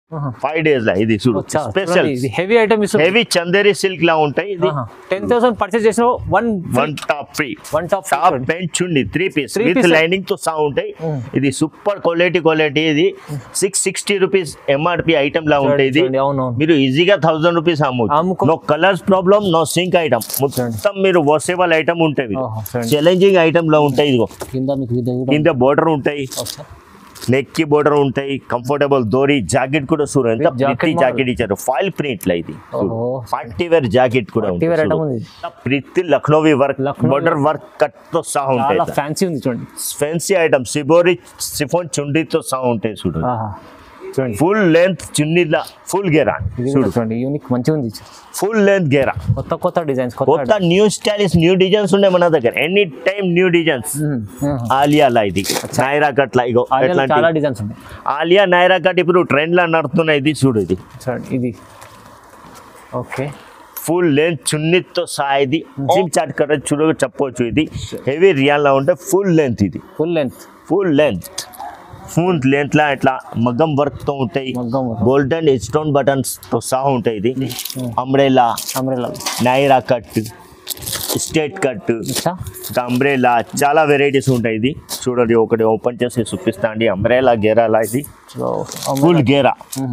Five days లా ఇది చూడు స్పెషల్ హెవీ ఐటమ్ ఇస్తుంది హెవీ చందేరి సిల్క్ లా ఉంటాయి ఇది టెన్ థౌసండ్ పర్చేస్ చేసిన one one top free one top top పెంచ్ చుండి three piece Three with piece. Lining తో సహా ఉంటాయి ఇది సూపర్ క్వాలిటీ క్వాలిటీ ఇది six sixty rupees MRP item లా ఉంటాయి ఇది అవును మీరు ఈజీగా థౌసండ్ రూపీస్ అమ్మవచ్చు అమ్ముకో- no colours problem no shrink item మొత్తం మీరు వాషేబుల్ ఐటమ్ ఉంటాయి ఓహో, చూడండి. ఛాలెంజింగ్ ఐటమ్ లో ఉంటాయి ఇదిగో కింద మీకు ఇది కూడా కింద బోర్డర్ ఉంటాయి Okay. నెక్ కి బోర్డర్ ఉంటాయి కంఫర్టబుల్ దోరి జాకెట్ కూడా చూడు ఎంత With jacket Preeti model. Jacket ఇచ్చారు ఫాయిల్ ప్రింట్ లా ఇది ఓహో. పార్టీ వేర్ జాకెట్ కూడా Party wear item ఉంది. Preeti Lucknowi work Lucknowi border work cut తో సహా చాలా ఉంటాయి ఫ్యాన్సీ ఉంది చూడండి ఫెన్సీ ఐటమ్ సిబోరి సిఫోన్ చుండితో సహా ఉంటాయి చూడు ఆహా. చూడండి ఫుల్ లెంత్ చున్నీలా ఫుల్ గేరా ఇది కూడా చూడు చూడండి యూనిక్ మంచిగా ఉంది ఫుల్ లెంత్ గేరా కొత్త కొత్త డిజైన్స్ కొత్త కొత్త న్యూ స్టైలిష్ న్యూ డిజైన్స్ ఉన్నాయి మన దగ్గర any time new designs hmm. Hmm. Alia లా ఇది నైరా కట్ లా ఇగో ఆలియాలో ఎట్లాంటి చాలా డిజైన్స్ ఉన్నాయి ఆలియా నైరా కట్ ఇప్పుడు ట్రెండ్ లా నడుతున్నాయి ఇది చూడు ఇది చూడండి ఇది ఓకే ఫుల్ లెంత్ చున్నీతో సహా ఇది జిమ్ చాట్ కర చూడ చెప్పవచ్చు ఇది హెవీ రియాల్ లా ఉంటే ఫుల్ లెంత్ ఇది full length full length full length లా ఇట్లా మగ్గం వర్క్ తో ఉంటాయి మగ్గం work. గోల్డెన్ స్టోన్ బటన్స్ తో సహా ఉంటాయి ఇది umbrella umbrella Naira cut straight cut ఇచ్చా ఇంకా అంబ్రెలా చాలా వెరైటీస్ ఉంటాయి ఇది చూడండి ఒకటి ఓపెన్ చేసి చూపిస్తా అండి అంబ్రెలా గేరాలా ఇది సో ఫుల్ గేరా మ్మ్.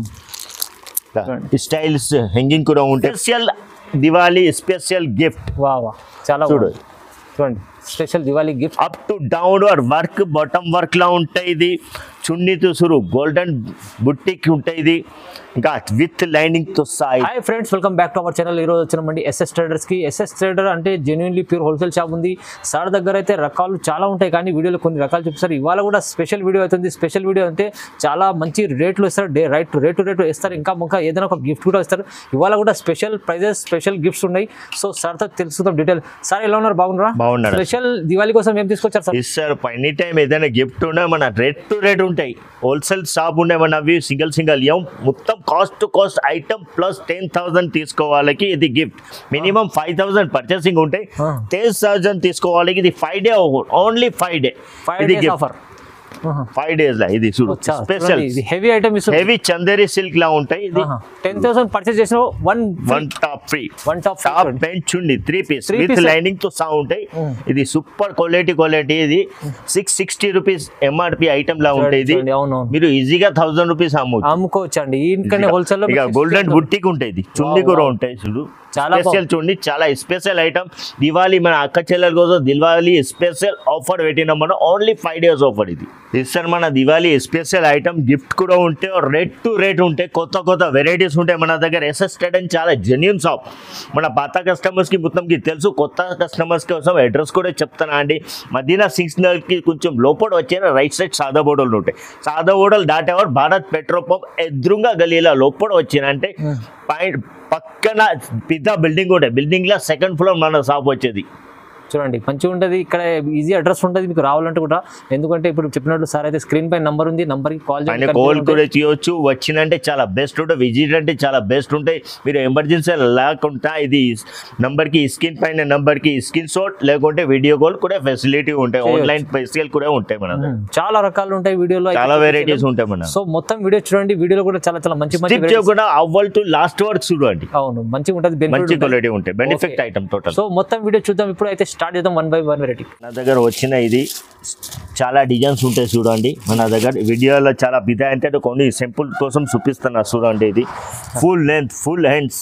స్టైల్స్ హెంగింగ్ కూడా ఉంటాయి స్పెషల్ దివాళీ స్పెషల్ గిఫ్ట్ వా వా చాలా చూడు. బాగుంది. చూడండి special Diwali gift up to down work bottom work లా ఉంటాయి ఇది చున్నీ తుసురు గోల్డెన్ బుట్టికి ఉంటాయి ఇది ఇంకా విత్ లైనింగ్ తో సహా hi friends welcome back to our channel ఈరోజు వచ్చినామండి ఎస్ఎస్ ట్రేడర్స్కి ఎస్ఎస్ ట్రేడర్ అంటే జెన్యున్లీ ప్యూర్ హోల్సేల్ షాప్ ఉంది సార్ దగ్గర అయితే రకాలు చాలా ఉంటాయి కానీ వీడియోలో కొన్ని రకాలు చూపిస్తారు ఇవాళ కూడా స్పెషల్ వీడియో అవుతుంది స్పెషల్ వీడియో అంటే చాలా మంచి రేట్లు ఇస్తారు డే రైట్ రేటు రేటు ఇస్తారు ఇంకా ఇంకా ఏదైనా ఒక గిఫ్ట్ కూడా ఇస్తారు ఇవాళ కూడా స్పెషల్ ప్రైజెస్ స్పెషల్ గిఫ్ట్స్ ఉన్నాయి సో సార్తో తెలుసుకుందాం డీటెయిల్ సార్ ఎలా ఉన్నారు బాగున్నారా బాగున్నారు. స్పెషల్ దివాళీ కోసం ఏం తీసుకొచ్చారు సార్ ఇస్తారు ఎనీ టైం ఏదైనా గిఫ్ట్ ఉన్నా మన రేట్ టు రేట్ ఉంటాయి హోల్సేల్ షాప్ ఉండే మన అవి సింగిల్ సింగిల్ ఏం మొత్తం cost to cost item plus ten thousand తీసుకోవాలకి ఇది gift minimum five thousand purchasing ఉంటాయి Ah. టెన్ థౌసండ్ తీసుకోవాలకి ఇది five day only five day five ఇది days gift offer five days లా ఇది చూడు స్పెషల్ ఇది హెవీ ఐటమ్ ఇస్తుంది హెవీ చందేరి సిల్క్ లా ఉంటాయి ఇది టెన్ థౌసండ్ పర్చేస్ చేసిన one one top free one top top పెంచ్ చుండి three piece Three with piece. Lining తో సహా ఉంటాయి Mm. ఇది సూపర్ క్వాలిటీ క్వాలిటీ ఇది six sixty rupees MRP item లా ఉంటాయి ఇది చూడండి, అవునవును. మీరు ఈజీగా థౌసండ్ రూపీస్ అమ్మవచ్చు అమ్ముకోవచ్చు అండి ఇంకనే హోల్సేల్ లో ఇక మీకు గోల్డెన్ బుట్టికి ఉంటాయి ఇది చుండి Wow, కూడా wow. ఉంటాయి చూడు చాలా స్పెషల్ చూడండి చాలా స్పెషల్ ఐటమ్ దివాళీ మన అక్క చెల్లెల కోసం దివాళీ స్పెషల్ ఆఫర్ పెట్టినాం మనం ఓన్లీ ఫైవ్ డేస్ ఆఫర్ ఇది ఇస్తారు మన దివాళీ స్పెషల్ ఐటమ్ గిఫ్ట్ కూడా ఉంటే రేట్ టు రేట్ ఉంటాయి కొత్త కొత్త వెరైటీస్ ఉంటాయి మన దగ్గర ఎస్ఎస్టెడ్ అని చాలా జెన్యున్ షాప్ మన పాత కస్టమర్స్ కి మొత్తంకి తెలుసు కొత్త కస్టమర్స్ కోసం అడ్రస్ కూడా చెప్తానా అండి మదీనా సిగ్నల్ కి కొంచెం లోపల వచ్చే రైట్ సైడ్ సాదా బోడలు ఉంటాయి సాదా బోడలు దాటేవారు భారత్ పెట్రోల్ పంప్ ఎదురుగా గలీలా లోపల వచ్చినంటే పై పక్కన పెద్ద బిల్డింగ్ ఉంటాయి బిల్డింగ్ లో సెకండ్ ఫ్లోర్ మన షాప్ వచ్చేది చూడండి మంచిగా ఉంటుంది ఇక్కడ ఈజీ అడ్రస్ ఉంటుంది మీకు రావాలంటే కూడా ఎందుకంటే ఇప్పుడు చెప్పినట్లు సార్ అయితే స్క్రీన్ పై నంబర్ ఉంది నంబర్ కి కాల్ ఆయన కాల్ కూడా చేయొచ్చు వచ్చినంటే చాలా బెస్ట్ ఉంటాయి విజిట్ అంటే చాలా బెస్ట్ ఉంటాయి మీరు ఎమర్జెన్సీ లేకుండా ఇది నంబర్ కి స్క్రీన్ పైన నంబర్ కి స్క్రీన్ షాట్ లేకుంటే వీడియో కాల్ కూడా ఫెసిలిటీ ఉంటాయి చేయొచ్చు. ఆన్లైన్ ఫెసిల్ కూడా ఉంటాయి మన దగ్గర. చాలా రకాలు ఉంటాయి వీడియోలో అయితే చాలా వెరైటీస్ ఉంటాయి మన సో మొత్తం వీడియో చూడండి వీడియోలో కూడా చాలా చాలా మంచి మంచి స్టిప్ varieties- చేయకుండా అవ్వల్ టు లాస్ట్ వరకు చూడండి అవును మంచిగా ఉంటుంది benefit మంచి ఉంటుంది. క్వాలిటీ ఉంటాయి benefit Okay. Item total so మొత్తం వీడియో చూద్దాం ఇప్పుడు అయితే స్టార్ట్ చేద్దాం వన్ బై వన్ వెరైటీ నా దగ్గర వచ్చిన ఇది చాలా డిజైన్స్ ఉంటాయి చూడండి మన దగ్గర వీడియోలో చాలా బిదా అంటే కొన్ని సింపుల్ కోసం చూపిస్తున్నా చూడండి ఇది full length full hands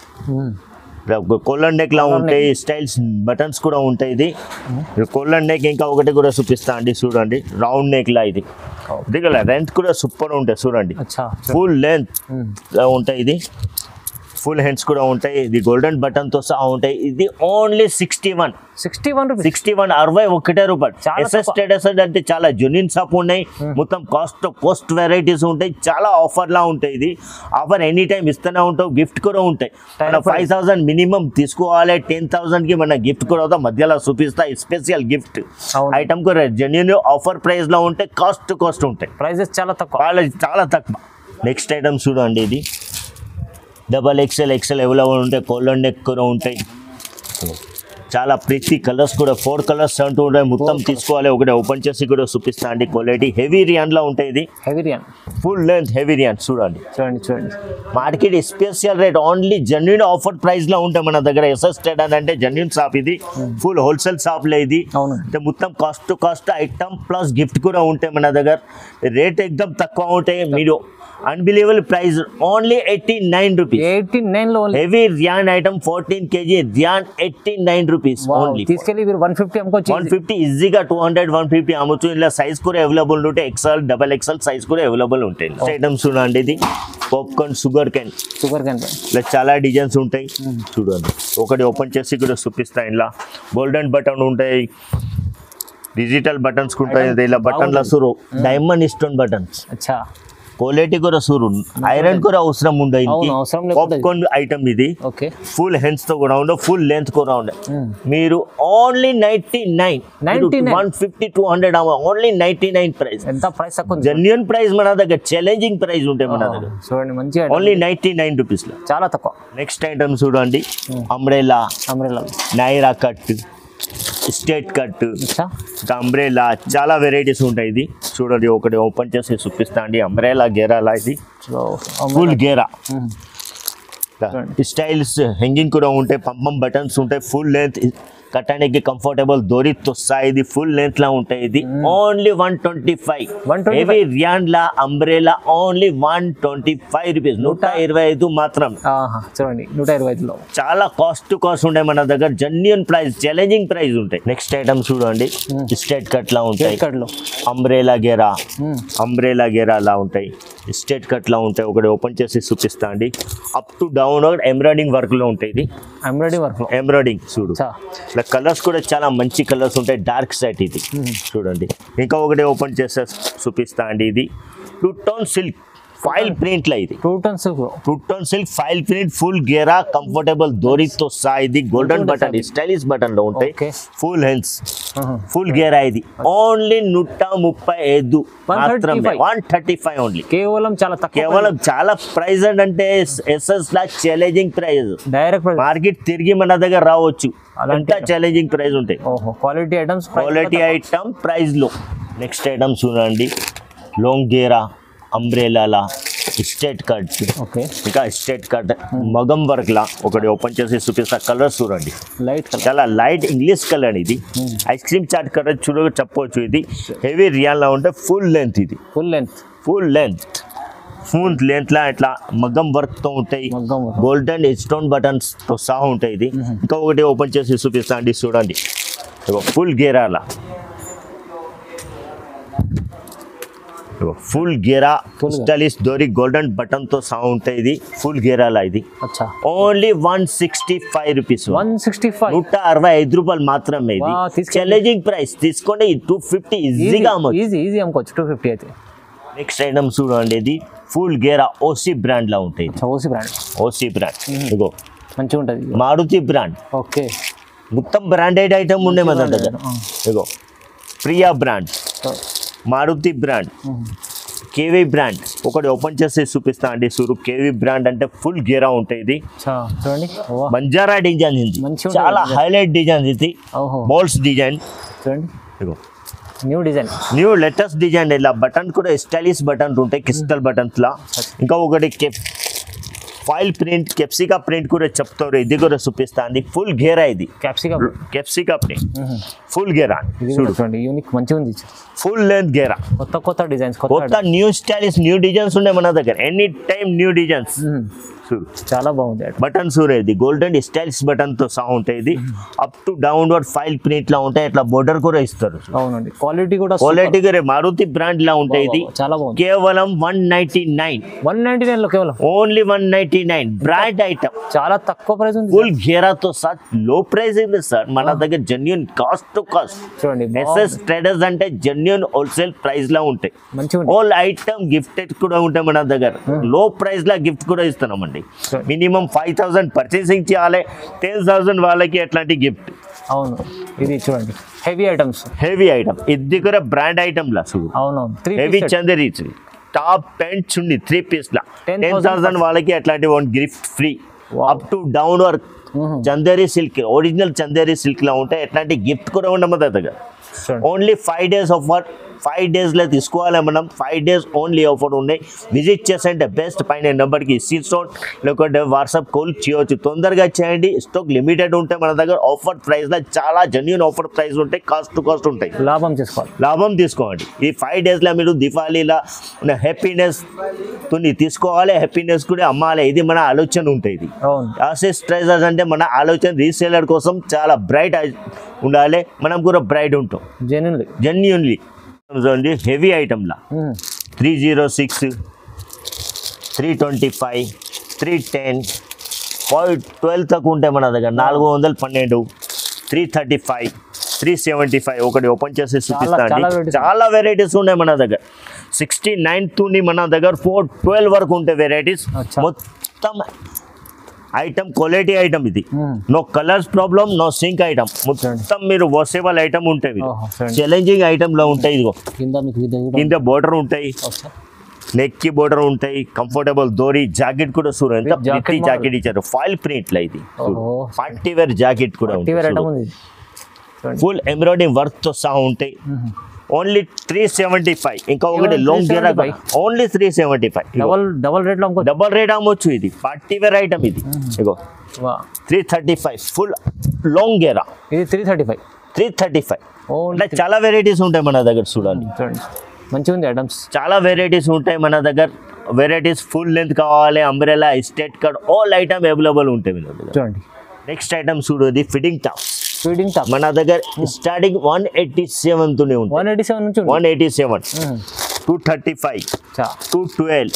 collar neck లా ఉంటాయి స్టైల్స్ బటన్స్ కూడా ఉంటాయి ఇది కోలర్ నెక్ ఇంకా ఒకటి కూడా చూపిస్తా అండి చూడండి రౌండ్ నెక్ లా ఇది ఇది కదా లెంత్ కూడా సూపర్ ఉంటాయి చూడండి అచ్చా ఫుల్ లెంత్ ఉంటాయి ఇది ఫుల్ హ్యాండ్స్ కూడా ఉంటాయి ఇది గోల్డెన్ బటన్ తో సహా ఉంటాయి ఇది only sixty one sixty one rupees sixty one అరవై ఒకటే రూపాయలు చాలా ఎస్ఎస్ తక్కువ. స్టేటస్ అంటే చాలా జెన్యున్ షాప్ ఉన్నాయి మొత్తం కాస్ట్ పోస్ట్ వెరైటీస్ ఉంటాయి చాలా ఆఫర్ లా ఉంటాయి ఇది ఆఫర్ ఎనీ టైం ఇస్తూనే ఉంటావు గిఫ్ట్ కూడా ఉంటాయి మన Time for- five thousand minimum తీసుకోవాలి టెన్ థౌసండ్ కి మన గిఫ్ట్ కూడా అవుతాం మధ్యలో చూపిస్తా స్పెషల్ గిఫ్ట్ అవును. ఐటమ్ కూడా జెన్యున్ ఆఫర్ ప్రైస్ లో ఉంటాయి కాస్ట్ కాస్ట్ ఉంటాయి ప్రైజెస్ చాలా తక్కువ చాలా చాలా తక్కువ నెక్స్ట్ ఐటమ్ చూడండి ఇది డబల్ ఎక్సెల్ ఎక్సెల్ అవైలబుల్ ఉంటాయి కోల్డ్ నెక్ కూడా ఉంటాయి చాలా ప్రతి కలర్స్ కూడా ఫోర్ కలర్స్ అంటూ ఉంటాయి మొత్తం తీసుకోవాలి ఒకటి ఓపెన్ చేసి కూడా చూపిస్తా అండి క్వాలిటీ హెవీ రియాన్ లో ఉంటాయి ఇది heavy rayon full length heavy rayon చూడండి చూడండి చూడండి market special rate only genuine offer price లో ఉంటాయి మన దగ్గర ఎస్ఎస్ ట్రేడ్ అంటే జెన్యున్ షాప్ ఇది ఫుల్ హోల్సేల్ షాప్ లే ఇది అవును అంటే మొత్తం cost to cost item plus gift కూడా ఉంటాయి మన దగ్గర రేట్ ఎక్దమ్ తక్కువ ఉంటాయి మీరు unbelievable price only eighty nine rupees eighty nine లో only heavy rayon item fourteen KG rayon eighty nine rupees only తీసుకెళ్ళి మీరు వన్ ఫిఫ్టీ అమ్ముకోవచ్చు వన్ ఫిఫ్టీ ఈజీగా టూ హండ్రెడ్ వన్ ఫిఫ్టీ అమ్మచ్చు ఇలా సైజ్ కూడా అవైలబుల్ ఉంటాయి ఎక్సెల్ డబల్ ఎక్సెల్ సైజ్ కూడా అవైలబుల్ ఉంటాయి ఐటమ్స్ చూడండి ఇది popcorn sugar cane sugar cane ఇలా చాలా డిజైన్స్ ఉంటాయి చూడండి ఒకటి ఓపెన్ చేసి కూడా చూపిస్తా ఇలా గోల్డెన్ బటన్ ఉంటాయి డిజిటల్ బటన్స్ ఉంటాయి ఇలా బటన్ల సురు డైమండ్ స్టోన్ బటన్స్ అచ్చా క్వాలిటీ కూడా సురు ఐరన్ కూడా అవసరం ఉండే అవును, అవసరం లేకుండా పాప్కార్న్ ఐటమ్ ఇది ఓకే ఫుల్ హెన్స్ తో కూడా ఉండే ఫుల్ లెంత్ కూడా ఉండే మీరు only ninety nine 99. One fifty two hundred only ninety nine price ఎంత ప్రైస్ తక్కువ ఉంది జెన్యున్ ప్రైస్ మన దగ్గర ఛాలెంజింగ్ ప్రైస్ ఉంటాయి మన దగ్గర చూడండి మంచిగా ఓన్లీ నైన్టీ నైన్ రూపీస్ లో చాలా తక్కువ నెక్స్ట్ ఐటమ్ చూడండి umbrella umbrella Naira cut straight cut అచ్చా ఇంకా అంబ్రెలా చాలా వెరైటీస్ ఉంటాయి ఇది చూడండి ఒకటి ఓపెన్ చేసి చూపిస్తా అండి అంబ్రెలా గేరాలా ఇది సో ఫుల్ గేరా మ్మ్. స్టైల్స్ హెంగింగ్ కూడా ఉంటాయి పంపం బటన్స్ ఉంటాయి ఫుల్ లెంత్ కట్టడానికి కంఫర్టబుల్ దొరితో సహా ఇది ఫుల్ లెంత్ లా ఉంటాయి ఇది only one twenty five 125. Heavy rayon లా umbrella only one twenty five rupees నూట ఇరవై ఐదు మాత్రం ఆహా, చూడండి నూట ఇరవై ఐదులో చాలా కాస్ట్ టు కాస్ట్ ఉంటాయి మన దగ్గర జెన్యున్ ప్రైస్ ఛాలెంజింగ్ ప్రైస్ ఉంటాయి నెక్స్ట్ ఐటమ్ చూడండి స్టేట్ కట్ లా ఉంటాయి కార్డ్లో అంబ్రేలా గేరా అంబ్రేలా గేరా లా ఉంటాయి స్టేట్ కట్ లా ఉంటాయి ఒకటి ఓపెన్ చేసి చూపిస్తా అండి up to down embroidering work లో ఉంటాయి ఇది ఎంబ్రాయిడరీ వర్క్లో ఎంబ్రాయిడింగ్ చూడు అచ్చా ఇలా కలర్స్ కూడా చాలా మంచి కలర్స్ ఉంటాయి డార్క్ సైట్ ఇది చూడండి ఇంకా ఒకటి ఓపెన్ చేస్తే చూపిస్తా అండి ఇది two tone silk foil print లా ఇది two tones two tone silk foil print full గేరా కంఫర్టబుల్ దోరితో సహా ఇది గోల్డెన్ బటన్ స్టైలిష్ బటన్ లో ఉంటాయి Okay. ఫుల్ హెన్స్ ఫుల్ గేరా ఇది ఓన్లీ నూట ముప్పై ఐదు 135. మాత్రమే వన్ థర్టీ ఫైవ్ ఓన్లీ కేవలం చాలా తక్కువ కేవలం చాలా ప్రైస్ అంటే ఎస్ఎస్ లా challenging price direct price market తిరిగి మన దగ్గర రావచ్చు అలాంటి అంత ఛాలెంజింగ్ ప్రైస్ ఉంటాయి ఓహో quality items quality item price లో నెక్స్ట్ ఐటమ్ చూడండి లాంగ్ గేరా అంబ్రేలాలా స్టేట్ కట్ ఓకే ఇంకా స్టేట్ కట్ మగం వర్క్ లా ఒకటి ఓపెన్ చేసి చూపిస్తా కలర్ చూడండి లైట్ కలర్ చాలా లైట్ ఇంగ్లీష్ కలర్ ఇది ఐస్ క్రీమ్ చాట్ కలర్ చూడ చెప్పవచ్చు ఇది హెవీ రియాన్ లా ఉంటే ఫుల్ లెంత్ ఇది full length full length full length లా ఇట్లా మగ్గం వర్క్ తో ఉంటాయి మగ్గం work. గోల్డెన్ స్టోన్ బటన్స్ తో సహా ఉంటాయి ఇది ఇంకా ఒకటి ఓపెన్ చేసి చూపిస్తా అండి చూడండి ఫుల్ గేరాలా ఫుల్ గేరా Full గేరా. స్టైలిష్ దోరి గోల్డెన్ బటన్ తో సహా ఉంటాయి ఇది ఫుల్ గేరాలా ఇది అచ్చా only one sixty five rupees one sixty five నూట అరవై ఐదు రూపాయలు మాత్రమే ఇది వా, తీసుకెళ్ళి. ఛాలెంజింగ్ ప్రైస్ తీసుకోండి టూ ఫిఫ్టీ ఈజీగా అమ్మచ్చు ఈజీ ఈజీ అమ్ముకోవచ్చు టూ ఫిఫ్టీ అయితే నెక్స్ట్ ఐటమ్ చూడండి ఇది ఫుల్ గేరా ఓసీ బ్రాండ్ లా ఉంటాయి అచ్చా ఓసీ బ్రాండ్ ఓసీ బ్రాండ్ ఇగో మంచిగా ఉంటుంది మారుతి బ్రాండ్ ఓకే మొత్తం బ్రాండెడ్ ఐటమ్ ఉండే మన దగ్గర ఇగో Priya brand Maruti brand KV brand ఒకటి ఓపెన్ చేసి చూపిస్తా అండి సూరు కేవీ బ్రాండ్ అంటే ఫుల్ గేరా ఉంటాయి ఇది అచ్చా చూడండి ఓ బంజారా డిజైన్ ఇది మంచిగా ఉంటుంది చాలా design. హైలైట్ డిజైన్ ఇది ఓహో బాల్స్ డిజైన్ చూడండి ఇగో new design new latest design ఇలా బటన్ కూడా స్టైలిష్ బటన్ ఉంటాయి క్రిస్టల్ బటన్స్ లా ఇంకా ఒకటి కెప్ ఫైల్ ప్రింట్ కెప్సికా ప్రింట్ కూడా చెప్తారు ఇది కూడా చూపిస్తా అండి ఫుల్ గేరా ఇది క్యాప్సికమ్ కెప్సికా ప్రింట్ ఫుల్ గేరా ఇది కూడా చూడండి యూనిక్ మంచిగా ఉంది ఫుల్ లెంత్ గేరా కొత్త కొత్త డిజైన్స్ కొత్త కొత్త న్యూ స్టైలిష్ న్యూ డిజైన్స్ ఉన్నాయి మన దగ్గర ఎనీ టైం న్యూ డిజైన్స్ మ్మ్. చాలా బాగుంది item. బటన్స్ ఇది గోల్డెన్ స్టైల్స్ బటన్ తో సహా ఉంటాయి ఇది up to downward foil print లా ఉంటాయి ఇట్లా బోర్డర్ కూడా ఇస్తారు అవునండి క్వాలిటీ కూడా క్వాలిటీ గారే మారుతి బ్రాండ్ లా ఉంటాయి ఇది చాలా బాగుంది కేవలం one ninety nine one ninety nine లో కేవలం only one ninety nine brand item చాలా తక్కువ ప్రైస్ ఉంది ఫుల్ ఘేరాతో సార్ లో ప్రైస్ ఉంది సార్ మన దగ్గర జెన్యున్ కాస్ట్ టు కాస్ట్ చూడండి ఎస్ఎస్ ట్రేడర్స్ అంటే జెన్యున్ హోల్సేల్ ప్రైస్ లా ఉంటాయి మంచిగా ఉంది ఆల్ ఐటమ్ గిఫ్టెడ్ కూడా ఉంటాయి మన దగ్గర లో ప్రైస్ లా గిఫ్ట్ కూడా ఇస్తున్నామండి Sure. Minimum five thousand purchasing చేయాలి టెన్ థౌసండ్ వాళ్ళకి అట్లాంటి గిఫ్ట్ అవును ఇది చూడండి హెవీ ఐటమ్స్ హెవీ ఐటమ్ ఇది కూడా బ్రాండ్ ఐటమ్ లా చూడు అవునవును త్రీ హెవీ చందరీచ్ టాప్ ప్యాంట్ చుండి త్రీ పీస్ లా 10,000 టెన్ థౌసండ్ వాళ్ళకి అట్లాంటి one gift free up to down work Chanderi silk original Chanderi silk లా ఉంటాయి ఎట్లాంటి గిఫ్ట్ కూడా ఉండము దగ్గర చూడండి only five days offer five డేస్లో తీసుకోవాలి మనం ఫైవ్ డేస్ ఓన్లీ ఆఫర్ ఉన్నాయి విజిట్ చేసంటే బెస్ట్ పైన నెంబర్కి స్క్రీన్ లేకుంటే వాట్సాప్ కాల్ చేయవచ్చు తొందరగా చేయండి స్టాక్ లిమిటెడ్ ఉంటాయి మన దగ్గర ఆఫర్ ప్రైస్లో చాలా జెన్యున్ ఆఫర్ ప్రైస్ ఉంటాయి కాస్ట్ టు కాస్ట్ ఉంటాయి లాభం చేసుకోవాలి లాభం తీసుకోండి ఈ ఫైవ్ డేస్లో మీరు దివాళీలా ఉన్న హ్యాపీనెస్ తుని తీసుకోవాలి హ్యాపీనెస్ కూడా అమ్మాలి ఇది మన ఆలోచన ఉంటుంది ఇది అవును అసిస్ట్ ట్రైజర్స్ అంటే మన ఆలోచన రీసేలర్ కోసం చాలా బ్రైట్ ఉండాలి మనం కూడా బ్రైట్ ఉంటాం జెన్యున్లీ జెన్యున్లీ చూడండి హెవీ ఐటమ్లా three zero six three twenty five three ten five twelve తక్కువ ఉంటాయి మన దగ్గర నాలుగు వందల పన్నెండు three thirty five three seventy five ఒకటి ఓపెన్ చేసి చూపిస్తా చాలా అండి varieties. చాలా వెరైటీస్ ఉన్నాయి మన దగ్గర సిక్స్టీ నైన్ ని మన దగ్గర ఫోర్ ట్వెల్వ్ వరకు ఉంటాయి వెరైటీస్ అచ్చా. మొత్తం ఐటమ్ క్వాలిటీ ఐటమ్ ఇది Hmm. No colours problem no shrink item మొత్తం మీరు వాషేబుల్ ఐటమ్ ఉంటాయి ఓహో, చూడండి. ఛాలెంజింగ్ ఐటమ్ లో ఉంటాయి ఇదిగో కింద మీకు ఇది కూడా కింద బోర్డర్ ఉంటాయి ఒకసారి. నెక్ కి బోర్డర్ ఉంటాయి కంఫర్టబుల్ దోరి జాకెట్ కూడా చూడు ఎంత With jacket pretty model. Jacket ఇచ్చారు ఫాయిల్ ప్రింట్ లో ఇది ఓహో. పార్టీ వేర్ జాకెట్ కూడా టీవీ ఐటమ్ ఉంది చూడండి ఫుల్ ఎంబ్రాయిడింగ్ వర్క్ తో సహా ఉంటాయి ఓన్లీ త్రీ సెవెంటీ ఫైవ్ ఇంకా ఒకటి Even లాంగ్ గేరా 375? Only three seventy five double double రేట్లో అమ్ముకోవచ్చు డబల్ రేట్ అమ్మొచ్చు ఇది పార్టీ వేర్ ఐటమ్ ఇది ఇగో వా. Three thirty five full long గేరా ఇది three thirty five three thirty five only అంటే చాలా వెరైటీస్ ఉంటాయి మన దగ్గర చూడండి చూడండి మంచిగా ఉంది ఐటమ్స్ చాలా వెరైటీస్ ఉంటాయి మన దగ్గర వెరైటీస్ ఫుల్ లెంత్ కావాలి umbrella straight cord all item available ఉంటాయి మన దగ్గర చూడండి నెక్స్ట్ ఐటమ్ చూడు ఇది ఫిట్టింగ్ టాప్ ఫీడింగ్ టాప్ మన దగ్గర స్టార్టింగ్ వన్ ఎయిటీ సెవెన్ తోనే ఉంటాయి వన్ ఎయిటీ సెవెన్ నుంచి ఉంది వన్ ఎయిటీ సెవెన్ మ్మ్. టూ థర్టీ ఫైవ్ చా టూ ట్వెల్వ్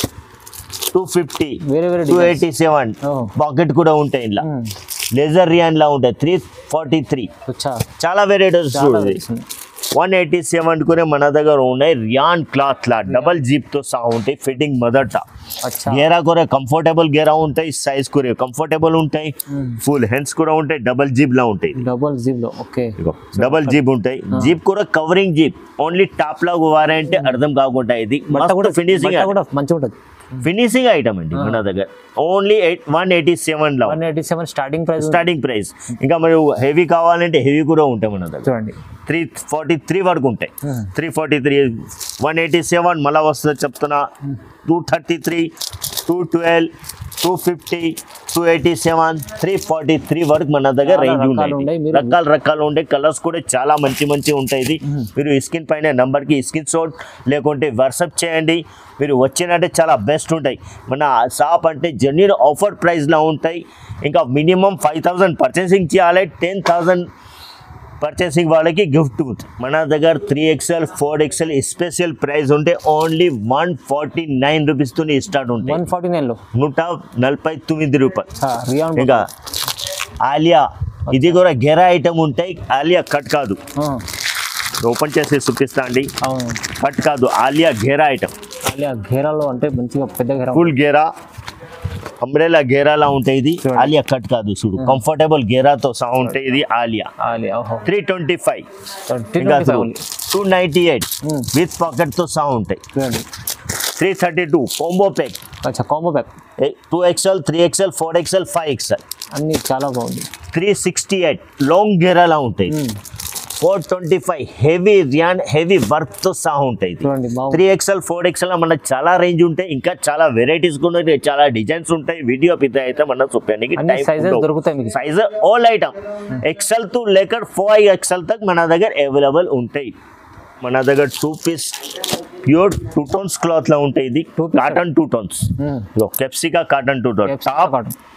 టూ ఫిఫ్టీ వేరే వేరే two designs. Eighty seven Oh. Pocket కూడా ఉంటాయి ఇలా మ్మ్. లేజర్ రియాన్ లా ఉంటాయి త్రీ ఫార్టీ త్రీ చా చాలా వెరైటీస్ చాలా చూడు varieties ఉన్నాయి. వన్ ఎయిటీ సెవెన్ కూడా మన దగ్గర ఉన్నాయి రియాన్ క్లాత్ లా డబల్ జీప్ తో సహా ఉంటాయి ఫిట్టింగ్ మొదట అచ్చా గేరా కూడా కంఫర్టబుల్ గేరా ఉంటాయి సైజ్ కూడా కంఫర్టబుల్ ఉంటాయి మ్మ్. ఫుల్ హెన్స్ కూడా ఉంటాయి డబల్ జీప్ లా ఉంటాయి డబల్ జీప్ లో ఓకే డబల్ జీప్ ఉంటాయి జీప్ కూడా కవరింగ్ జీప్ ఓన్లీ టాప్ లా వారంటే అర్థం కాకుండా ఇది బట్ట కూడా ఫినిషింగ్ బట్ట కూడా మంచిగా ఉంటుంది ఫినిషింగ్ ఐటమ్ అండి మన దగ్గర only eight one eighty seven లో one eighty seven starting price starting price ఇంకా మరి హెవీ కావాలంటే హెవీ కూడా ఉంటాయి మన దగ్గర చూడండి త్రీ ఫార్టీ త్రీ వరకు ఉంటాయి Hmm. Three forty three one eighty seven మళ్ళీ వస్తుంది చెప్తున్నా two thirty three two twelve two fifty two eighty seven three forty three వరకు మన దగ్గర చాలా రేంజ్ రకాలు ఉన్నాయి. ఉన్నాయి మీరు- రకాల రకాలు ఉంటాయి కలర్స్ కూడా చాలా మంచి మంచి ఉంటాయి ఇది మీరు స్క్రీన్ పైన నంబర్కి స్క్రీన్ షాట్ లేకుంటే వాట్సాప్ చేయండి మీరు వచ్చినట్టే చాలా బెస్ట్ ఉంటాయి మన షాప్ అంటే జెన్యున్ ఆఫర్ ప్రైస్లో ఉంటాయి ఇంకా మినిమం ఫైవ్ థౌజండ్ పర్చేసింగ్ చేయాలి టెన్ థౌజండ్ పర్చేసింగ్ వాళ్ళకి గిఫ్ట్ ఉంది మన దగ్గర three XL four XL special price ఉంటే ఓన్లీ వన్ ఫార్టీ నైన్ రూపీస్తో స్టార్ట్ ఉంటాయి వన్ ఫార్టీ నైన్ లో నూట నలభై తొమ్మిది రూపాయలు చా రియాన్ ఇంకా ఆలియా ఇది కూడా గెరా ఐటమ్ ఉంటాయి ఆలియా కట్ కాదు ఓపెన్ చేసి చూపిస్తా అండి అవును కట్ కాదు ఆలియా గేరా ఐటమ్ అలా ఘేరాలో అంటే మంచిగా పెద్ద ఘేరా ఫుల్ గేరా అంబ్రెలా గేరాలా ఉంటాయి ఇది చూడండి. ఆలియా కట్ కాదు చూడు కంఫర్టబుల్ గేరాతో సహా ఉంటాయి ఇది ఆలియా ఆలియా ఓహో త్రీ ట్వంటీ ఫైవ్ త్రీ ఇంకా twenty five only two ninety eight Hmm. With పాకెట్తో సహా ఉంటాయి చూడండి three thirty two combo pack అచ్చా combo pack two XL three XL four XL five XL అన్ని చాలా బాగుంది త్రీ సిక్స్టీ ఎయిట్ లాంగ్ గేరాలా ఉంటాయి Hmm. Four twenty five heavy rayon heavy వర్క్తో సహా ఉంటాయి చూడండి బాగుంది త్రీ ఎక్స్ఎల్ ఫోర్ ఎక్స్ఎల్ మనకు చాలా రేంజ్ ఉంటాయి ఇంకా చాలా వెరైటీస్ కూడా ఉంటాయి చాలా డిజైన్స్ ఉంటాయి వీడియో పిత అయితే మనం చూపడానికి అన్ని సైజెస్ దొరుకుతాయి మీకు size all item XL to లేకర్ ఫోర్ ఎక్సెల్ తక్ మన దగ్గర అవైలబుల్ ఉంటాయి మన దగ్గర two piece pure two tones cloth లా ఉంటాయి ఇది Two piece. Cotton two tones కెప్సికా cotton two tones top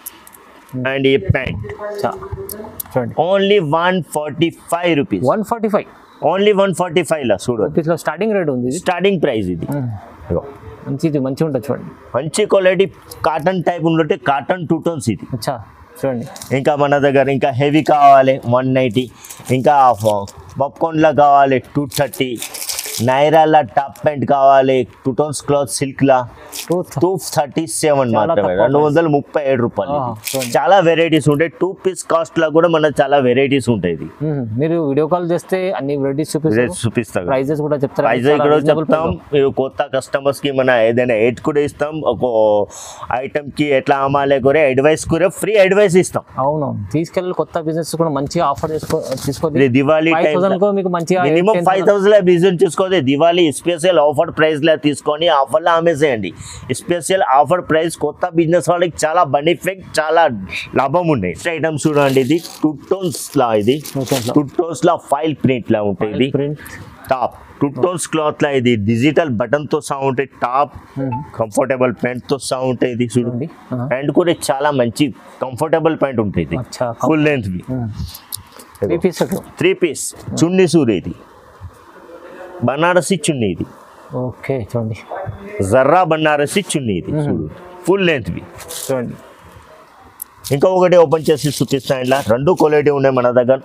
and ఈ ప్యాంట్ చా చూడండి only one forty five rupees one forty five only one forty five లా చూడు రూపీస్లో స్టార్టింగ్ రేట్ ఉంది ఇది స్టార్టింగ్ ప్రైస్ ఇది ఇగో. మంచిది మంచిగా ఉంటుంది చూడండి మంచి క్వాలిటీ కాటన్ టైప్ ఉంటే కాటన్ టూ టోన్స్ ఇది అచ్చా చూడండి ఇంకా మన దగ్గర ఇంకా హెవీ కావాలి వన్ నైంటీ ఇంకా పాప్కార్న్లా కావాలి టూ థర్టీ నైరాల టాప్ ప్యాంట్ కావాలి టూ టోన్స్ క్లాత్ సిల్క్ లా టూ టూ థర్టీ సెవెన్ చాలా మాత్రమే తక్కువ రెండు వందల ముప్పై ఏడు రూపాయలు ఆ, ఇది. చూడండి. చాలా వెరైటీస్ ఉంటాయి టూ పీస్ కాస్ట్ లా కూడా మన చాలా వెరైటీస్ ఉంటాయి ఇది మీరు వీడియో కాల్ చేస్తే అన్ని వెరైటీస్ చూపిస్తారు చూపిస్తాను ప్రైజెస్ కూడా చెప్తారా ప్రైజ్ చాలా కూడా reasonable చెప్తాం price లో. మీరు కొత్త కస్టమర్స్ కి మన ఏదైనా ఎయిట్ కూడా ఇస్తాం ఒక ఐటమ్ కి ఎట్లా అమ్మాలే కూడా అడ్వైస్ కూడా ఫ్రీ అడ్వైస్ ఇస్తాం అవును తీసుకెళ్ళి కొత్త బిజినెస్ కూడా మంచిగా ఆఫర్ చేసుకో తీసుకోండి ఇది దివాళీ ఫైవ్ టైం థౌసండ్ కో మీకు మంచిగా మినిమం 10,000 ఫైవ్ థౌసండ్ లో బిజినెస్ చూసుకోవాలి దివాళీ స్పెషల్ ఆఫర్ ప్రైస్ లా తీసుకొని ఆఫర్ లో అమ్మేసేయండి స్పెషల్ ఆఫర్ ప్రైస్ కొత్త బిజినెస్ వాళ్ళకి చాలా బెనిఫిట్ చాలా లాభం ఉన్నాయి నెక్స్ట్ ఐటమ్ చూడండి ఇది టూ టోన్స్ లా ఇది Two tones లా. టూ టోన్స్ లా ఫైల్ ప్రింట్ లా ఉంటాయి ఇది print top two tones cloth లా ఇది డిజిటల్ బటన్ తో సహా ఉంటాయి టాప్ కంఫర్టబుల్ ప్యాంట్ తో సహా ఉంటాయి ఇది చూడండి చూడండి ఆహా. ప్యాంట్ కూడా చాలా మంచి కంఫర్టబుల్ ప్యాంట్ ఉంటుంది అచ్చా ఫుల్ లెంత్ వి త్రీ పీస్ త్రీ పీస్ చున్నీ సూరి ఇది బనారసి చున్నీ ఇది ఓకే చూడండి జర్రా బనారసి చున్నీ ఇది చూడు ఫుల్ లెంత్ వి చూడండి ఇంకా ఒకటి ఓపెన్ చేసి చూపిస్తాను ఇలా రెండు క్వాలిటీ ఉన్నాయి మన దగ్గర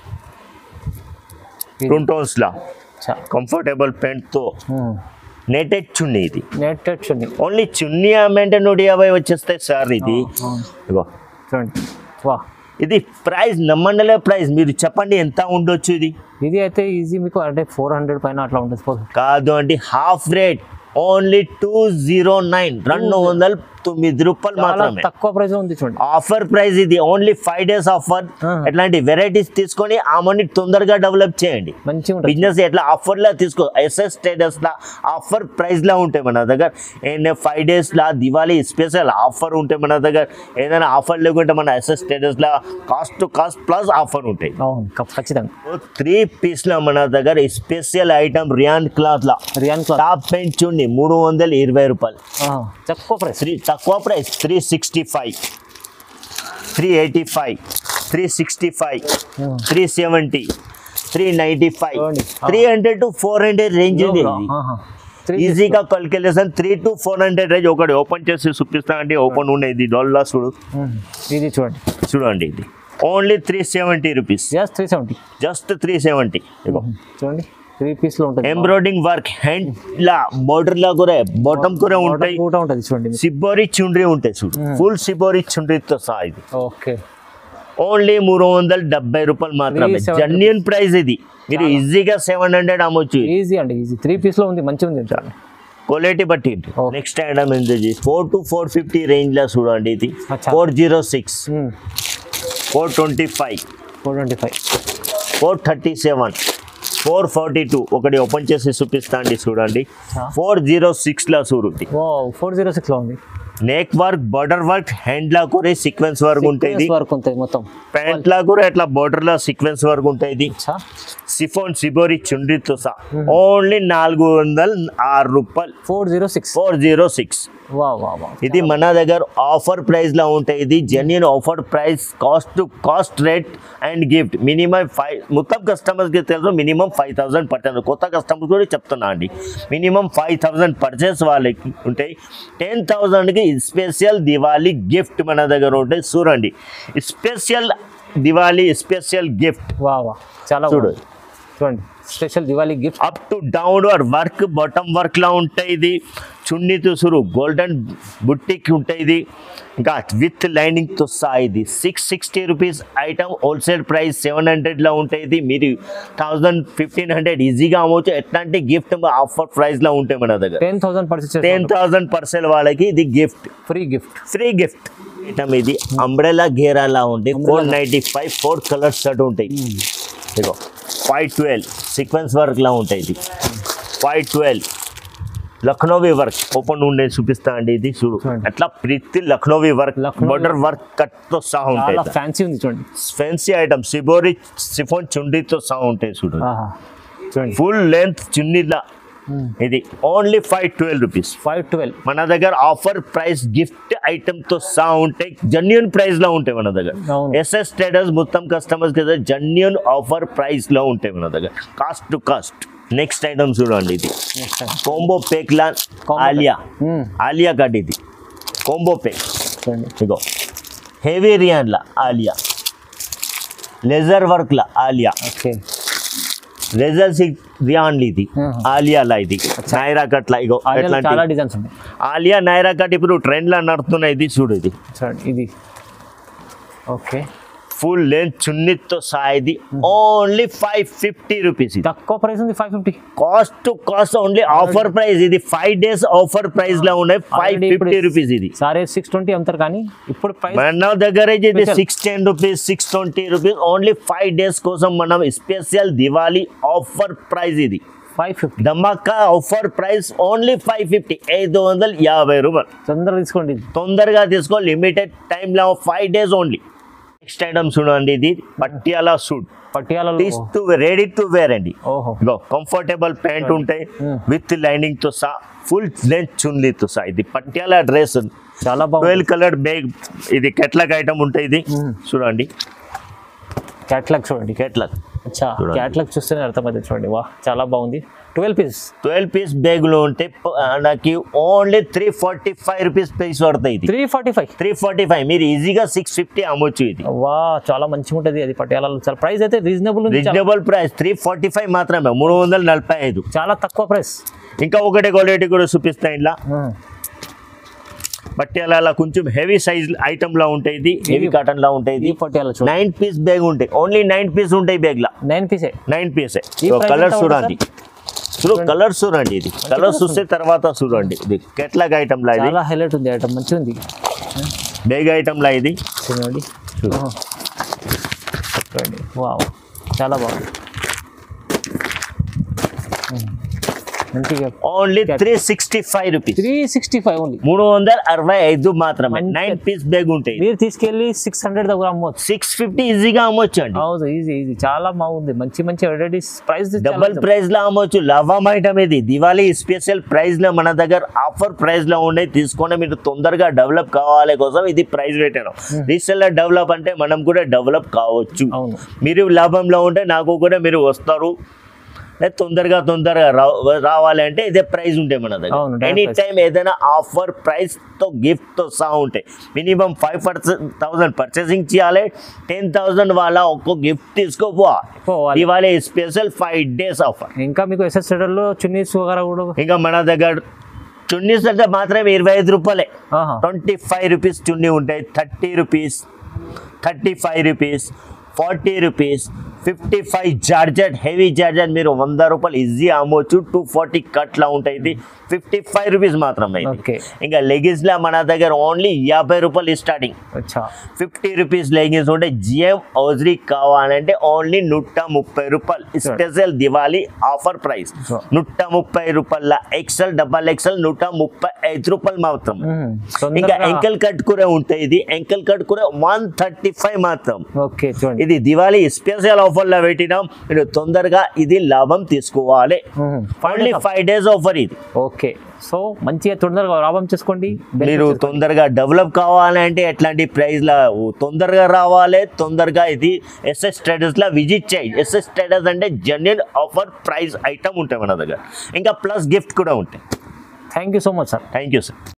ఇది. టూ టోన్స్ లా అచ్చా కంఫర్టబుల్ ప్యాంట్ తో నెటెడ్ చున్నీ ఇది నెట్ చూడండి ఓన్లీ చున్నీ అమ్మంటే నూట యాభై వచ్చేస్తాయి సార్ ఇది అవును. ఇగో చూడండి వా ఇది ప్రైస్ నమ్మండలే ప్రైస్ మీరు చెప్పండి ఎంత ఉండొచ్చు ఇది ఇది అయితే ఈజీ మీకు అంటే ఫోర్ హండ్రెడ్ పైన అట్లా ఉంటుంది ఫోర్ కాదు అండి half rate only two zero nine రెండు వందల తొమ్మిది రూపాయలు చాలా మాత్రమే తక్కువ ప్రైస్ ఉంది చూడండి ఆఫర్ ప్రైస్ ఇది ఓన్లీ ఫైవ్ డేస్ ఆఫర్ ఆ. ఎట్లాంటి వెరైటీస్ తీసుకొని ఆ మనీ తొందరగా డెవలప్ చేయండి మంచిగా ఉంటుంది బిజినెస్ ఎట్లా ఆఫర్ లా తీసుకో ఎస్ఎస్ స్టేటస్ లా ఆఫర్ ప్రైస్ లా ఉంటాయి మన దగ్గర ఏంటంటే ఫైవ్ డేస్ లా దివాళీ స్పెషల్ ఆఫర్ ఉంటాయి మన దగ్గర ఏదైనా ఆఫర్ లేకుంటే మన ఎస్ఎస్ స్టేటస్ లా cost to cost plus offer ఉంటాయి అవును ఖ- ఖచ్చితంగా త్రీ పీస్ లా మన దగ్గర స్పెషల్ ఐటమ్ రియాన్ క్లాత్ లా రియాన్ క్లాత్ టాప్ పెయింట్ చూడండి మూడు వందల ఇరవై రూపాయలు తక్కువ ప్రైస్ త్రీ తక్కువ price three sixty five three eighty five three sixty five three seventy three ninety five చూడండి. Three hundred to four hundred range ఉంది ఈజీగా calculation three to four hundred range ఒకటి ఓపెన్ చేసి చూపిస్తా అండి ఓపెన్ ఉన్నాయి ఇది డొల్లా చూడు ఇది చూడండి చూడండి ఇది only three seventy rupees just three seventy just three seventy చూడండి త్రీ పీస్లో ఉంటుంది ఎంబ్రాయిడింగ్ వర్క్ హ్యాండ్ లా బోర్డర్ లా కూడా బాటమ్ కూడా ఉంటాయి కూడా ఉంటుంది చూడండి సిబ్బోరి చుండ్రి ఉంటాయి చూడు ఫుల్ సిబ్బోరి చుండ్రితో సహా ఇది ఓకే ఓన్లీ మూడు వందల డెబ్బై రూపాయలు మాత్రమే 370 జెన్యున్ ప్రైస్ ఇది మీరు ఈజీగా సెవెన్ హండ్రెడ్ అమ్మొచ్చు ఈజీ అండి ఈజీ త్రీ పీస్లో ఉంది మంచిగా ఉంది చూడండి క్వాలిటీ బట్టి Okay. నెక్స్ట్ ఐటమ్ ఏంటి four to four fifty range లో చూడండి ఇది అచ్చా. Four zero six four twenty five four twenty five four thirty seven four forty two ఒకటి ఓపెన్ చేసి చూపిస్తా అండి చూడండి ఆ. ఫోర్ జీరో సిక్స్ లా చూడండి ఓ ఫోర్ జీరో సిక్స్లో ఉంది neck work border work hand లా కూడా సీక్వెన్స్ వర్క్ ఉంటుంది వర్క్ ఉంటుంది మొత్తం ప్యాంట్ లా కూడా ఇట్లా బార్డర్ లా సీక్వెన్స్ వర్క్ ఉంటుంది అచ్చా సిఫోన్ సిబోరి చుండ్రితో సహా ఓన్లీ నాలుగు వందల ఆరు రూపాయలు four zero six four zero six వా వా వా ఇది మన దగ్గర ఆఫర్ ప్రైస్ లో ఉంటాయి ఇది genuine offer price cost to cost rate and gift minimum five మొత్తం కస్టమర్స్ కి తెలుసు మినిమం ఫైవ్ థౌసండ్ పర్చేస్ కొత్త కస్టమర్స్ కూడా చెప్తున్నా అండి మినిమం ఫైవ్ థౌసండ్ పర్చేస్ వాళ్ళకి ఉంటాయి టెన్ థౌసండ్కి స్పెషల్ దివాళీ గిఫ్ట్ మన దగ్గర ఉంటాయి చూడండి స్పెషల్ దివాళీ స్పెషల్ గిఫ్ట్ వా వా చాలా చూడు. బాగుంది. చూడండి special Diwali gift up to down work bottom work లా ఉంటాయి ఇది చున్నీ తుసురు గోల్డెన్ బుట్టికి ఉంటాయి ఇది ఇంకా విత్ లైనింగ్ తో సహా ఇది six sixty rupees item wholesale price seven hundred లో ఉంటాయి ఇది మీరు థౌసండ్ ఫిఫ్టీన్ హండ్రెడ్ ఈజీగా అమ్మవచ్చు ఎట్లాంటి గిఫ్ట్ ఆఫర్ ప్రైస్ లో ఉంటాయి మన దగ్గర ten thousand purchase ten thousand percent వాళ్ళకి ఇది gift free gift free gift item ఇది అంబ్రెలా గేరాలా ఉంది four ninety five four colours shirt ఉంటాయి ఇదిగో ఫైవ్ ట్వెల్వ్ సీక్వెన్స్ వర్క్ లా ఉంటాయి ఇది five twelve Lucknowi work open ఉండే చూపిస్తా అండి ఇది చూడు చూడండి. అట్లా ప్రతి Lucknowi work Lucknowi border work cut తో సహా చాలా ఉంటాయి ఫ్యాన్సీ ఉంది చూడండి ఫెన్సీ ఐటమ్ సిబోరి సిఫోన్ చుండీతో సహా ఉంటాయి చూడు ఆహా చూడండి ఫుల్ లెంత్ చున్నీలా ఇది only five twelve rupees five twelve మన దగ్గర ఆఫర్ ప్రైస్ గిఫ్ట్ ఐటమ్ తో సహా ఉంటాయి జెన్యున్ ప్రైస్ లో ఉంటాయి మన దగ్గర అవును. ఎస్ఎస్ ట్రేడర్స్ మొత్తం కస్టమర్స్ కదా జెన్యున్ ఆఫర్ ప్రైస్ లో ఉంటాయి మన దగ్గర cost to cost next item చూడండి ఇది కోంబో పేక్ లా Combo ఆలియా మ్మ్. ఆలియా కట్ ఇది కోంబో పేక్ చూడండి ఇగో హెవీ రియాన్ లా ఆలియా లెజర్ వర్క్ లా ఆలియా ఓకే రిజల్ట్స్ రియాన్లు ఇది Mhm. ఆలియాలా ఇది నైరా కట్ల ఇగో ఆలియాలో ఎట్లాంటి చాలా డిజైన్స్ ఉన్నాయి ఆలియా నైరా కట్ ఇప్పుడు ట్రెండ్ లో నడుతున్నాయి ఇది చూడు ఇది చూడండి ఇది ఓకే ఫుల్ లెంత్ చున్నీతో సహా ఇది ఓన్లీ ఫైవ్ ఫిఫ్టీ రూపీస్ ఇది తక్కువ ప్రైస్ ఉంది five fifty cost to cost only offer price ఇది ఫైవ్ డేస్ ఆఫర్ ప్రైస్ లో ఉన్నాయి ఫైవ్ ఫిఫ్టీ రూపీస్ ఇది సారే సిక్స్ ట్వంటీ అమ్ముతారు కానీ ఇప్పుడు ప్రైస్ మన దగ్గర ఇది Special. Six ten rupees six twenty rupees only five days కోసం మనం స్పెషల్ దివాళీ ఆఫర్ ప్రైస్ ఇది ఫైవ్ ఫిఫ్టీ ధమాకా offer price only five fifty ఐదు వందల యాభై రూపాయలు తొందరగా తీసుకోండి ఇది తొందరగా తీసుకో లిమిటెడ్ టైంలో five days only next item చూడండి ఇది పట్యాల సూట్ పటియాలలో టు రెడీ టు వేర్ అండి ఓహో ఇగో కంఫర్టబుల్ ప్యాంట్ ఉంటాయి Hmm. విత్ లైనింగ్ తో సహా ఫుల్ లెంత్ చున్నీతో సహా ఇది పట్యాల డ్రెస్ చాలా బాగుంది ట్వెల్వ్ కలర్ బ్యాగ్ ఇది కెట్లాక్ ఐటమ్ ఉంటాయి ఇది Hmm. చూడండి క్యాట్లాగ్ చూడండి కెట్లాక్ అచ్చా చూడండి. క్యాట్లాగ్ చూస్తేనే అర్థమైంది చూడండి వా చాలా బాగుంది twelve piece twelve piece bag లో ఉంటే ప- నాకు only three forty five rupees piece పడతాయి ఇది three forty five three forty five మీరు ఈజీగా సిక్స్ ఫిఫ్టీ అమ్మొచ్చు ఇది వా చాలా మంచిగా ఉంటుంది అది పటియాలలో చాలా ప్రైస్ అయితే రీజనబుల్ ఉంది చాలా- reasonable price three forty five మాత్రమే మూడు వందల నలభై ఐదు చాలా తక్కువ ప్రైస్ ఇంకా ఒకటే క్వాలిటీ కూడా చూపిస్తాయి ఇలా పట్యాల కొంచెం హెవీ సైజ్ ఐటమ్ లా ఉంటాయి ఇది హెవీ కాటన్ లా ఉంటాయి ఈ ఇది పటియాల చూడండి నైన్ పీస్ బ్యాగ్ ఉంటాయి ఓన్లీ నైన్ పీస్ ఉంటాయి బ్యాగ్ లా నైన్ పీసే నైన్ పీస్ ఈ price కలర్ ఎంత చూడండి చూడు కలర్ చూడండి ఇది కలర్ చూస్తే తర్వాత చూడండి ఇది కెట్లాగ్ ఐటమ్ లా ఇది చాలా హైలైట్ ఉంది ఐటమ్ మంచిగా ఉంది బ్యాగ్ ఐటమ్ లా ఇది చూడండి చూడు. చూడండి వావ్ చాలా బాగుంది మంచిగా only three sixty five rupees three sixty five only మూడు వందల అరవై ఐదు మాత్రమే మంచి- నైన్ పీస్ బ్యాగ్ ఉంటాయి మీరు తీసుకెళ్ళి సిక్స్ హండ్రెడ్ దగ్గర అమ్మవచ్చు సిక్స్ ఫిఫ్టీ ఈజీగా అమ్మొచ్చు అండి అవును ఈజీ ఈజీ చాలా బాగుంది మంచి మంచి వెరైటీస్ ప్రైస్ డబల్ ప్రైస్ లో అమ్మొచ్చు లవం ఐటమ్ ఇది దివాళీ స్పెషల్ ప్రైస్ లో మన దగ్గర ఆఫర్ ప్రైస్ లో ఉండే తీసుకొని మీరు తొందరగా డెవలప్ కావాలి కోసం ఇది ప్రైస్ పెట్టాను రీసెల్లర్ డెవలప్ అంటే మనం కూడా డెవలప్ కావచ్చు అవును మీరు లాభంలో ఉంటే నాకు కూడా మీరు వస్తారు లేదా తొందరగా తొందరగా రా- రావాలి అంటే ఇదే ప్రైస్ ఉంటాయి మన అవును, దగ్గర direct ఎనీ price. టైం ఏదైనా ఆఫర్ ప్రైస్ తో గిఫ్ట్ తో సహా ఉంటాయి minimum five percent thousand purchasing చేయాలి టెన్ థౌసండ్ వాళ్ళ ఒక్క గిఫ్ట్ తీసుకోపోవాలి పోవాలి. ఇవాళ స్పెషల్ ఫైవ్ డేస్ ఆఫర్ ఇంకా మీకు ఎస్ఎస్ లో చున్నీస్ వగరా కూడా ఇంకా మన దగ్గర చున్నీస్ అంటే మాత్రమే ఇరవై ఐదు రూపాయలే ఆహా. ట్వంటీ ఫైవ్ రూపీస్ చున్నీ ఉంటాయి thirty rupees thirty five rupees forty rupees fifty five georgette heavy georgette మీరు వంద రూపాయలు ఈజీ అమ్మవచ్చు టూ ఫార్టీ కట్లా ఉంటాయి ఇది ఫిఫ్టీ ఫైవ్ రూపీస్ మాత్రమే ఇది. ఓకే ఇంకా లెగిన్స్లో మన దగ్గర ఓన్లీ యాభై రూపాయలు స్టార్టింగ్ అచ్చా ఫిఫ్టీ రూపీస్ లెగిన్స్ ఉంటే జిఎం ఔజరీ కావాలంటే ఓన్లీ నూట ముప్పై రూపాయలు special Diwali offer price Sure. నూట ముప్పై రూపాయల ఎక్సెల్ డబల్ ఎక్సెల్ నూట ముప్పై ఐదు రూపాయలు మాత్రం మ్మ్. ఇంకా తొందరగా ఎంకల్ కట్ కూడా ఉంటాయి ఇది ఎంకల్ కట్ కూడా వన్ థర్టీ ఫైవ్ మాత్రం ఓకే చూడండి ఇది దివాళీ స్పెషల్ ఆఫర్లో పెట్టినాం మీరు తొందరగా ఇది లాభం తీసుకోవాలి మ్మ్. ఓన్లీ ఫైవ్ డేస్ ఆఫర్ ఇది ఓకే సో మంచిగా తొందరగా లాభం చేసుకోండి మీరు తొందరగా డెవలప్ కావాలంటే ఎట్లాంటి ప్రైస్లో తొందరగా రావాలి తొందరగా ఇది ఎస్ఎస్ ట్రేడర్స్లో విజిట్ చేయి ఎస్ఎస్ ట్రేడర్స్ అంటే జెన్యున్ ఆఫర్ ప్రైస్ ఐటమ్ ఉంటాయి మన దగ్గర ఇంకా ప్లస్ గిఫ్ట్ కూడా ఉంటాయి thank you so much sir thank you sir